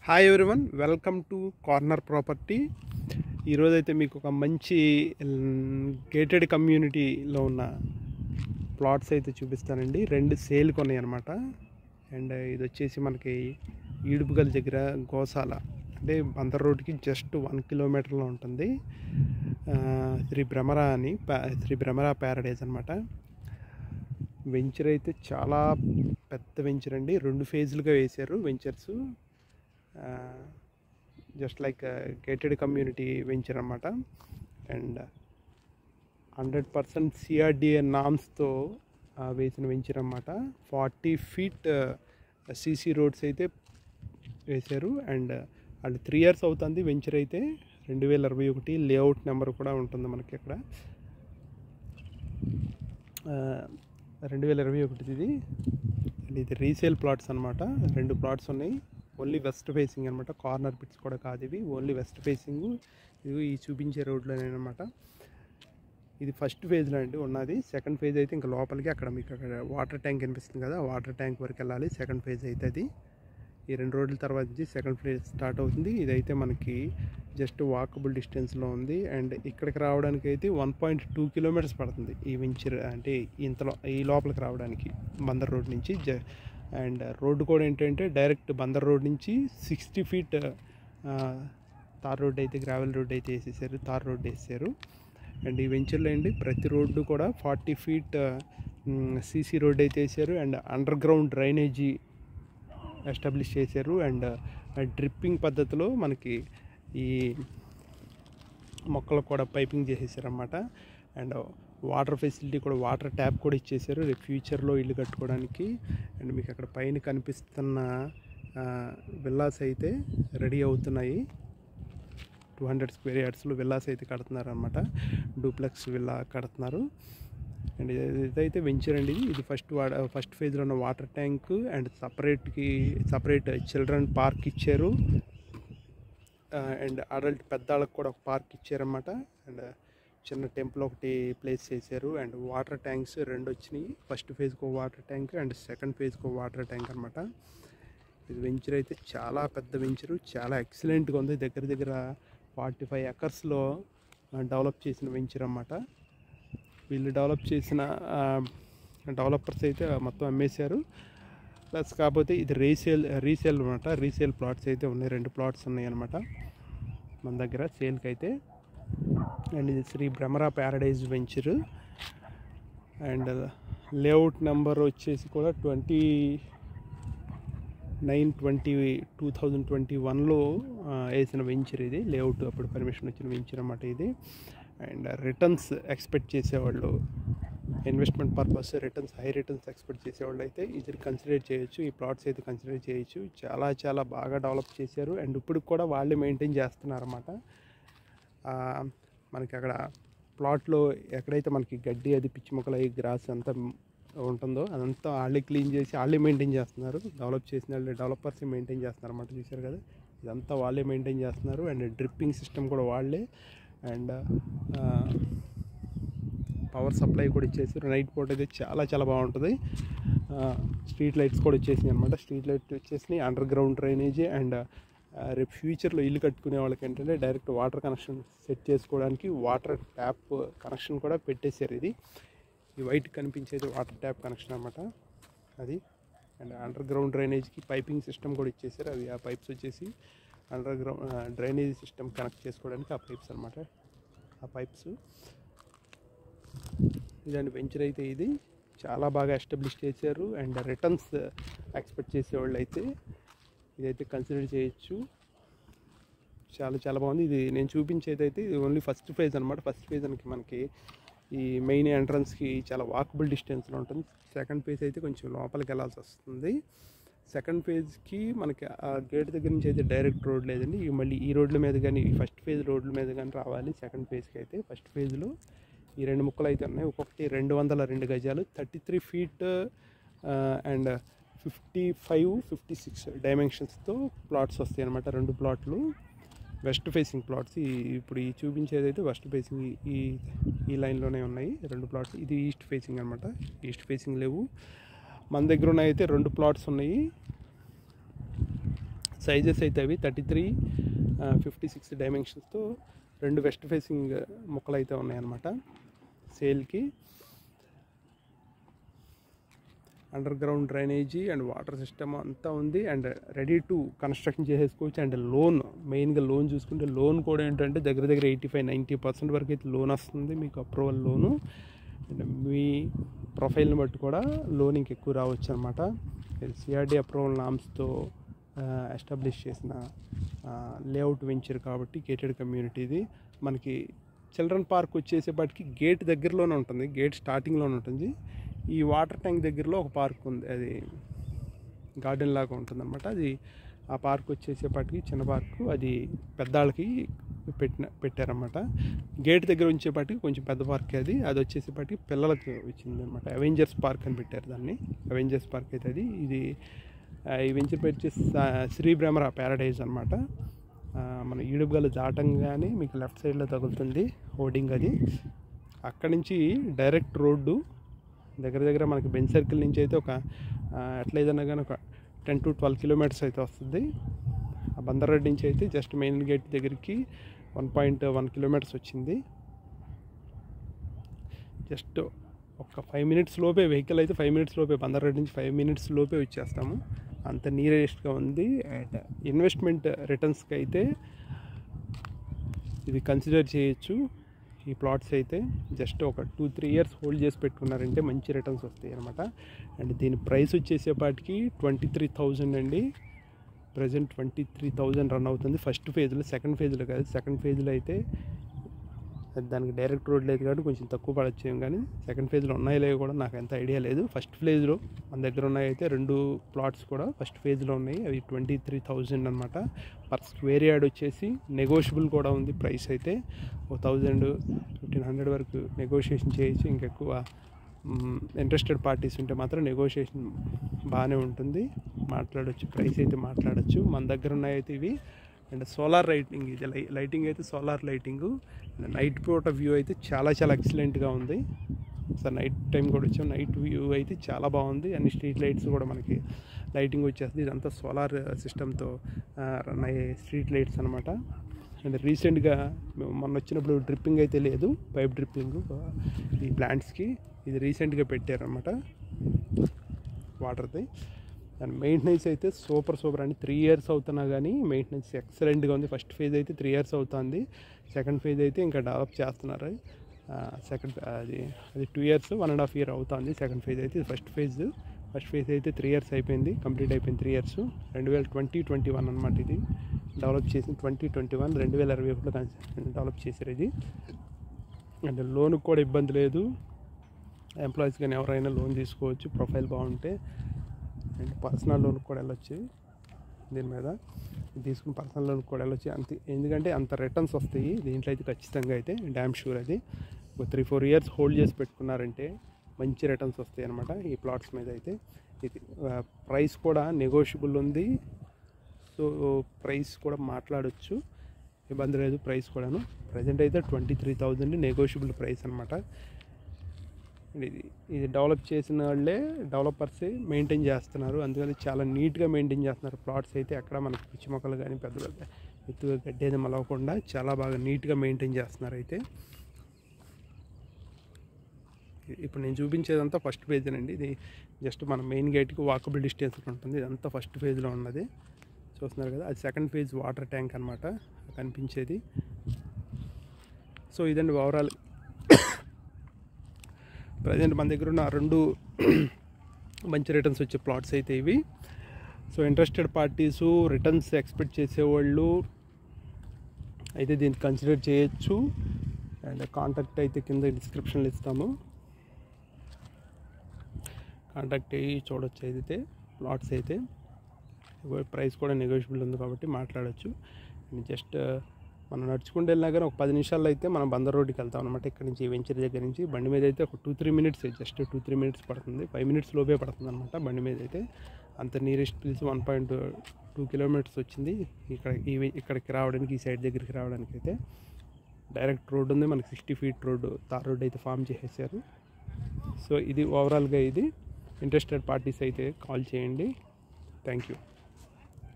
Hi everyone welcome to corner property ఈరోజైతే మీకు ఒక మంచి గేటెడ్ కమ్యూనిటీలో ఉన్న ప్లాట్స్ అయితే చూపిస్తానండి రెండు సేల్ కొన్నాయి అనమాట అండ్ ఇది వచ్చేసి మనకి ఈడుపుగల్ దగ్గర గోశాల అంటే బందర్ రోడ్కి జస్ట్ వన్ కిలోమీటర్లో ఉంటుంది ఆ, శ్రీ భ్రమరా అని పా- శ్రీ భ్రమరా ప్యారడైజ్ అనమాట వెంచర్ అయితే చాలా పెద్ద వెంచర్ అండి రెండు ఫేజ్లుగా వేశారు ventures just like gated community venture అనమాట అండ్ హండ్రెడ్ పర్సెంట్ సిఆర్డిఏ నామ్స్తో వేసిన వెంచర్ అనమాట ఫార్టీ ఫీట్ సీసీ రోడ్స్ అయితే వేశారు అండ్ వాళ్ళు త్రీ ఇయర్స్ అవుతుంది వెంచర్ అయితే రెండు వేల ఇరవై ఒకటి లేఅవుట్ నెంబర్ కూడా ఉంటుంది మనకి ఇక్కడ రెండు వేల ఇరవై ఒకటిది ఇది అండ్ ఇది రీసేల్ ప్లాట్స్ అనమాట రెండు ప్లాట్స్ ఉన్నాయి ఓన్లీ వెస్ట్ ఫేసింగ్ అనమాట కార్నర్ బిట్స్ కూడా కాదు ఇవి ఓన్లీ వెస్ట్ ఫేసింగ్ ఇది ఈ చూపించే రోడ్లోనే అనమాట ఇది ఫస్ట్ ఫేజ్లో అండి ఉన్నది సెకండ్ ఫేజ్ అయితే ఇంకా లోపలికి అక్కడ మీకు అక్కడ వాటర్ ట్యాంక్ కనిపిస్తుంది కదా వాటర్ ట్యాంక్ వరకు వెళ్ళాలి సెకండ్ ఫేజ్ అయితే అది ఈ రెండు రోజుల తర్వాత నుంచి సెకండ్ ఫేజ్ స్టార్ట్ అవుతుంది ఇదైతే మనకి జస్ట్ వాకబుల్ డిస్టెన్స్లో ఉంది అండ్ ఇక్కడికి రావడానికి అయితే వన్ పాయింట్ టూ కిలోమీటర్స్ పడుతుంది ఈ వెంచర్ అంటే ఇంతలో ఈ లోపలికి రావడానికి బందర్ రోడ్ నుంచి జ అండ్ రోడ్డు కూడా ఏంటంటే డైరెక్ట్ బందర్ రోడ్ నుంచి సిక్స్టీ ఫీట్ తార్ రోడ్ అయితే గ్రావెల్ రోడ్ అయితే వేసేసారు తార్ రోడ్ వేసారు అండ్ ఈ వెంచర్లో అండి ప్రతి రోడ్డు కూడా ఫార్టీ ఫీట్ సీసీ రోడ్ అయితే వేసారు and under ground drainage establish చేశారు అండ్ డ్రిప్పింగ్ పద్ధతిలో మనకి ఈ మొక్కలకు కూడా పైపింగ్ చేసేసారన్నమాట అండ్ వాటర్ ఫెసిలిటీ కూడా వాటర్ ట్యాప్ కూడా ఇచ్చేసారు రేపు ఫ్యూచర్లో ఇల్లు కట్టుకోవడానికి అండ్ మీకు అక్కడ పైన కనిపిస్తున్న విల్లాస్ అయితే రెడీ అవుతున్నాయి టూ హండ్రెడ్ స్క్వేర్ యార్డ్స్లో విల్లాస్ అయితే కడుతున్నారు అనమాట డూప్లెక్స్ విల్లా కడుతున్నారు అండ్ ఇది- ఇదైతే వెంచర్ అండి ఇది. ఇది ఫస్ట్ వాడ ఫస్ట్ ఫేజ్లో ఉన్న వాటర్ ట్యాంక్ అండ్ సపరేట్కి సపరేట్ చిల్డ్రన్ పార్క్ ఇచ్చారు అండ్ అడల్ట్ పెద్దాళ్ళకి కూడా ఒక పార్క్ ఇచ్చారన్నమాట అండ్ చిన్న టెంపుల్ ఒకటి ప్లేస్ చేశారు అండ్ వాటర్ ట్యాంక్స్ రెండు వచ్చినాయి ఫస్ట్ ఫేజ్కి ఒక వాటర్ ట్యాంక్ అండ్ సెకండ్ ఫేజ్కి ఒక వాటర్ ట్యాంక్ అనమాట ఇది వెంచర్ అయితే చాలా పెద్ద వెంచరు చాలా ఎక్సలెంట్గా ఉంది దగ్గర దగ్గర ఫార్టీ ఫైవ్ ఎకర్స్లో డెవలప్ చేసిన వెంచర్ అన్నమాట వీళ్ళు డెవలప్ చేసిన డెవలపర్స్ అయితే మొత్తం అమ్మేశారు ప్లస్ కాకపోతే ఇది రీసేల్ రీసేల్ అనమాట రీసేల్ ప్లాట్స్ అయితే ఉన్నాయి రెండు ప్లాట్స్ ఉన్నాయి అనమాట మన దగ్గర సేల్కి అయితే అండ్ ఇది Shri Bhramara paradise venture and layout number వచ్చేసి కూడా twenty nine twenty two thousand twenty వన్లో వేసిన వెంచర్ ఇది లేఅవుట్ అప్పుడు పర్మిషన్ వచ్చిన వెంచర్ అన్నమాట ఇది అండ్ రిటర్న్స్ ఎక్స్పెక్ట్ చేసేవాళ్ళు investment purpose returns high returns expect చేసేవాళ్ళు అయితే ఇది కన్సిడర్ చేయొచ్చు ఈ ప్లాట్స్ అయితే కన్సిడర్ చేయొచ్చు చాలా చాలా బాగా డెవలప్ చేశారు అండ్ ఇప్పుడు కూడా వాళ్ళే మెయింటైన్ చేస్తున్నారన్నమాట ఆ, మనకి అక్కడ ప్లాట్లో ఎక్కడైతే మనకి గడ్డి అది పిచ్చి మొక్కలు అవి గ్రాస్ అంతా ఉంటుందో అదంతా వాళ్ళే క్లీన్ చేసి వాళ్ళే మెయింటైన్ చేస్తున్నారు డెవలప్ చేసిన వాళ్ళు డెవలపర్స్ మెయింటైన్ చేస్తున్నారు అన్నమాట చూశారు కదా ఇదంతా వాళ్ళే మెయింటైన్ చేస్తున్నారు అండ్ డ్రిప్పింగ్ సిస్టమ్ కూడా వాళ్ళే అండ్ పవర్ సప్లై కూడా ఇచ్చేసారు నైట్ పూట అయితే చాలా చాలా బాగుంటుంది స్ట్రీట్ లైట్స్ కూడా వచ్చేసినాయి అనమాట స్ట్రీట్ లైట్ వచ్చేసినాయి అండర్ గ్రౌండ్ డ్రైనేజీ అండ్ రేపు ఫ్యూచర్లో ఇల్లు కట్టుకునే వాళ్ళకి ఏంటంటే డైరెక్ట్ వాటర్ కనెక్షన్ సెట్ చేసుకోవడానికి వాటర్ ట్యాప్ కనెక్షన్ కూడా పెట్టేశారు ఇది ఈ వైట్ కనిపించేది వాటర్ ట్యాప్ కనెక్షన్ అనమాట అది అండ్ అండర్ గ్రౌండ్ డ్రైనేజ్కి పైపింగ్ సిస్టమ్ కూడా ఇచ్చేసారు అవి ఆ పైప్స్ వచ్చేసి under ground drainage system connect చేసుకోవడానికి ఆ పైప్స్ అనమాట ఆ పైప్స్ ఇలాంటి వెంచర్ అయితే ఇది చాలా బాగా ఎస్టాబ్లిష్ చేశారు అండ్ రిటర్న్స్ ఎక్స్పెక్ట్ చేసేవాళ్ళు అయితే ఇదైతే కన్సిడర్ చేయొచ్చు చాలా చాలా బాగుంది ఇది నేను చూపించేది అయితే ఇది ఓన్లీ ఫస్ట్ ఫేజ్ అనమాట ఫస్ట్ ఫేజ్ మనకి మనకి ఈ మెయిన్ ఎంట్రన్స్కి చాలా వాకబుల్ డిస్టెన్స్లో ఉంటుంది సెకండ్ ఫేజ్ అయితే కొంచెం లోపలికి వెళ్ళాల్సి వస్తుంది సెకండ్ ఫేజ్కి మనకి ఆ గేట్ దగ్గర నుంచి అయితే డైరెక్ట్ రోడ్ లేదండి ఈ మళ్ళీ ఈ రోడ్ల మీద కానీ ఈ ఫస్ట్ ఫేజ్ రోడ్ల మీద కానీ రావాలి సెకండ్ ఫేజ్కి అయితే ఫస్ట్ ఫేజ్లో ఈ రెండు ముక్కలు అయితే ఉన్నాయి ఒక్కొక్కటి రెండు వందల రెండు గజాలు thirty three feet and fifty five fifty six డైమెన్షన్స్తో ప్లాట్స్ వస్తాయి అనమాట రెండు ప్లాట్లు వెస్ట్ ఫేసింగ్ ప్లాట్స్ ఈ ఇప్పుడు ఈ చూపించేది అయితే వెస్ట్ ఫేసింగ్ ఈ ఈ లైన్లోనే ఉన్నాయి రెండు ప్లాట్స్ ఇది ఈస్ట్ ఫేసింగ్ అనమాట ఈస్ట్ ఫేసింగ్ లేవు మన దగ్గర ఉన్నాయి అయితే రెండు ప్లాట్స్ ఉన్నాయి సైజెస్ అయితే అవి థర్టీ త్రీ ఫిఫ్టీ సిక్స్ డైమెన్షన్స్తో రెండు వెస్ట్ ఫేసింగ్ మొక్కలు అయితే ఉన్నాయన్నమాట సేల్కి under ground drainage and water system అంతా ఉంది అండ్ రెడీ టు కన్స్ట్రక్షన్ చేసేసుకోవచ్చు అండ్ లోన్ మెయిన్గా లోన్ చూసుకుంటే లోన్ కూడా ఏంటంటే దగ్గర దగ్గర ఎయిటీ ఫైవ్ నైంటీ పర్సెంట్ వరకు అయితే లోన్ వస్తుంది మీకు అప్రూవల్ లోను అండ్ మీ ప్రొఫైల్ని బట్టి కూడా లోన్ ఇంక ఎక్కువ రావచ్చు అనమాట సిఆర్డి అప్రూవల్ నామ్స్తో ఎస్టాబ్లిష్ చేసిన లేఅవుట్ వెంచర్ కాబట్టి గేటెడ్ కమ్యూనిటీది మనకి చిల్డ్రన్ పార్క్ వచ్చేసేపటికి గేట్ దగ్గరలోనే ఉంటుంది గేట్ స్టార్టింగ్లోనే ఉంటుంది ఈ వాటర్ ట్యాంక్ దగ్గరలో ఒక పార్క్ ఉంది అది గార్డెన్ లాగా ఉంటుందన్నమాట అది ఆ పార్క్ వచ్చేసేపటికి చిన్న పార్కు అది పెద్దాళ్ళకి పెట్టిన పెట్టారన్నమాట గేట్ దగ్గర ఉంచేపాటికి కొంచెం పెద్ద పార్క్ అది అది వచ్చేసేపాటికి పిల్లలకు వచ్చింది అనమాట అవెంజర్స్ పార్క్ అని పెట్టారు దాన్ని అవెంజర్స్ పార్క్ అయితే అది ఇది ఆ, ఈ వెంచర్ పేరు వచ్చేసి సా- శ్రీ భ్రమర ప్యారడైజ్ అనమాట మన ఈడుగలు దాటంగానే మీకు లెఫ్ట్ సైడ్లో తగులుతుంది హోర్డింగ్ అది అక్కడి నుంచి డైరెక్ట్ రోడ్డు దగ్గర దగ్గర మనకి బెంచ్ సర్కిల్ నుంచి అయితే ఒక ఆ, ఎట్లా ఏదన్నా కానీ ఒక టెన్ టు ట్వెల్వ్ కిలోమీటర్స్ అయితే వస్తుంది ఆ బందర్రెడ్డి నుంచి అయితే జస్ట్ మెయిన్ గేట్ దగ్గరికి వన్ పాయింట్ వన్ కిలోమీటర్స్ వచ్చింది జస్ట్ ఒక ఫైవ్ మినిట్స్ లోపే వెహికల్ అయితే ఫైవ్ మినిట్స్ లోపే బందర్రెడ్డి నుంచి ఫైవ్ మినిట్స్ లోపే వచ్చేస్తాము అంత నియరెస్ట్గా ఉంది అండ్ ఇన్వెస్ట్మెంట్ రిటర్న్స్కి అయితే ఇది కన్సిడర్ చేయొచ్చు ఈ ప్లాట్స్ అయితే జస్ట్ ఒక టూ త్రీ ఇయర్స్ హోల్డ్ చేసి పెట్టుకున్నారంటే మంచి రిటర్న్స్ వస్తాయి అనమాట అండ్ దీని ప్రైస్ వచ్చేసేపాటికి ట్వంటీ త్రీ థౌజండ్ అండి present twenty three thousand run అవుతుంది ఫస్ట్ ఫేజ్లో సెకండ్ ఫేజ్లో కాదు సెకండ్ ఫేజ్లో అయితే దానికి డైరెక్ట్ రోడ్ లేదు కాబట్టి కొంచెం తక్కువ పడచ్చేం కానీ సెకండ్ ఫేజ్లో ఉన్నాయో లేవో కూడా నాకు ఎంత ఐడియా లేదు ఫస్ట్ ఫేజ్లో మన దగ్గర ఉన్నాయి అయితే రెండు ప్లాట్స్ కూడా ఫస్ట్ ఫేజ్లో ఉన్నాయి అవి ట్వంటీ త్రీ థౌజండ్ అనమాట పర్ స్క్వేర్ యార్డ్ వచ్చేసి నెగోషియబుల్ కూడా ఉంది ప్రైస్ అయితే ఓ థౌజండ్ ఫిఫ్టీన్ హండ్రెడ్ వరకు నెగోషియేషన్ చేయొచ్చు ఇంకెక్కువ ఇంట్రెస్టెడ్ పార్టీస్ ఉంటే మాత్రం నెగోషియేషన్ బాగానే ఉంటుంది మాట్లాడొచ్చు ప్రైస్ అయితే మాట్లాడొచ్చు మన దగ్గర ఉన్నాయి అయితే ఇవి అండ్ సోలార్ లైటింగ్ ఇది లై లైటింగ్ అయితే సోలార్ లైటింగ్ నైట్ పూట వ్యూ అయితే చాలా చాలా ఎక్సలెంట్గా ఉంది సార్ నైట్ టైం కూడా వచ్చాం నైట్ వ్యూ అయితే చాలా బాగుంది అన్ని స్ట్రీట్ లైట్స్ కూడా మనకి లైటింగ్ వచ్చేస్తుంది ఇదంతా సోలార్ సిస్టమ్తో రన్ అయ్యే స్ట్రీట్ లైట్స్ అనమాట అండ్ రీసెంట్గా మేము మొన్న వచ్చినప్పుడు డ్రిప్పింగ్ అయితే లేదు పైప్ డ్రిప్పింగ్ ఈ ప్లాంట్స్కి ఇది రీసెంట్గా పెట్టారనమాట వాటర్ది అండ్ మెయింటెనెన్స్ అయితే సూపర్ సూపర్ అండి త్రీ ఇయర్స్ అవుతున్నా కానీ మెయింటెనెన్స్ ఎక్సలెంట్గా ఉంది ఫస్ట్ ఫేజ్ అయితే త్రీ ఇయర్స్ అవుతుంది సెకండ్ ఫేజ్ అయితే ఇంకా డెవలప్ చేస్తున్నారు సెకండ్ అది అది two years one and half year అవుతుంది సెకండ్ ఫేజ్ అయితే ఫస్ట్ ఫేజ్ ఫస్ట్ ఫేజ్ అయితే త్రీ ఇయర్స్ అయిపోయింది కంప్లీట్ అయిపోయింది త్రీ ఇయర్స్ రెండు వేల ట్వంటీ ట్వంటీ వన్ అనమాట ఇది డెవలప్ చేసింది ట్వంటీ ట్వంటీ వన్ రెండు వేల ఇరవై ఒకటిలో డెవలప్ చేశారు ఇది అండ్ లోన్కి కూడా ఇబ్బంది లేదు ఎంప్లాయీస్ కానీ ఎవరైనా లోన్ తీసుకోవచ్చు ప్రొఫైల్ బాగుంటే అండ్ పర్సనల్ లోన్ కూడా వెళ్ళొచ్చు దీని మీద తీసుకుని పర్సనల్ లోన్ కూడా వెళ్ళొచ్చు అంత ఎందుకంటే అంత రిటర్న్స్ వస్తాయి దీంట్లో అయితే ఖచ్చితంగా అయితే డ్యామ్ షూర్ అది ఒక త్రీ ఫోర్ ఇయర్స్ హోల్డ్ చేసి పెట్టుకున్నారంటే మంచి రిటర్న్స్ వస్తాయి అనమాట ఈ ప్లాట్స్ మీద అయితే ఇది ప్రైస్ కూడా నెగోషియబుల్ ఉంది సో ప్రైస్ కూడా మాట్లాడొచ్చు ఇబ్బంది లేదు ప్రైస్ కూడాను ప్రజెంట్ అయితే twenty three thousand negotiable price అనమాట ఇది ఇది డెవలప్ చేసిన వాళ్ళే డెవలపర్సే మెయింటైన్ చేస్తున్నారు అందుకని చాలా నీట్గా మెయింటైన్ చేస్తున్నారు ప్లాట్స్ అయితే ఎక్కడ మనకి పిచ్చి మొక్కలు కానీ పెద్ద పెద్ద ఎత్తుగా గడ్డేది మలవకుండా చాలా బాగా నీట్గా మెయింటైన్ చేస్తున్నారు అయితే ఇప్పుడు నేను చూపించేదంతా ఫస్ట్ పేజ్ అండి ఇది జస్ట్ మన మెయిన్ గేట్కి వాకబుల్ డిస్టెన్స్ ఉంటుంది ఇదంతా ఫస్ట్ పేజ్లో ఉన్నది చూస్తున్నారు కదా అది సెకండ్ పేజ్ వాటర్ ట్యాంక్ అనమాట కనిపించేది సో ఇదండి ఓవరాల్ ప్రజెంట్ మన దగ్గర ఉన్న రెండు మంచి రిటర్న్స్ వచ్చే ప్లాట్స్ అయితే ఇవి so interested parties returns expect చేసేవాళ్ళు అయితే దీన్ని కన్సిడర్ చేయొచ్చు అండ్ కాంటాక్ట్ అయితే కింద డిస్క్రిప్షన్లో ఇస్తాము కాంటాక్ట్ అయ్యి చూడొచ్చు అయితే ప్లాట్స్ అయితే ప్రైస్ కూడా నెగోషియబుల్ ఉంది కాబట్టి మాట్లాడచ్చు జస్ట్ మనం నడుచుకుంటూ వెళ్ళినా కానీ ఒక పది నిమిషాల్లో అయితే మనం బందర్ రోడ్డుకి వెళ్తాం అనమాట ఇక్కడ నుంచి వెంచర్ దగ్గర నుంచి బండి మీద అయితే ఒక two three minutes just two three minutes పడుతుంది ఫైవ్ మినిట్స్ లోపే పడుతుంది అనమాట బండి మీద అయితే అంత nearest place one point two kilometers వచ్చింది ఇక్కడ ఈ ఇక్కడికి రావడానికి ఈ సైడ్ దగ్గరికి రావడానికి అయితే డైరెక్ట్ రోడ్ ఉంది మనకి sixty feet road tar road అయితే ఫామ్ చేసేసారు సో ఇది ఓవరాల్గా ఇది ఇంట్రెస్టెడ్ పార్టీస్ అయితే కాల్ చేయండి థ్యాంక్ యూ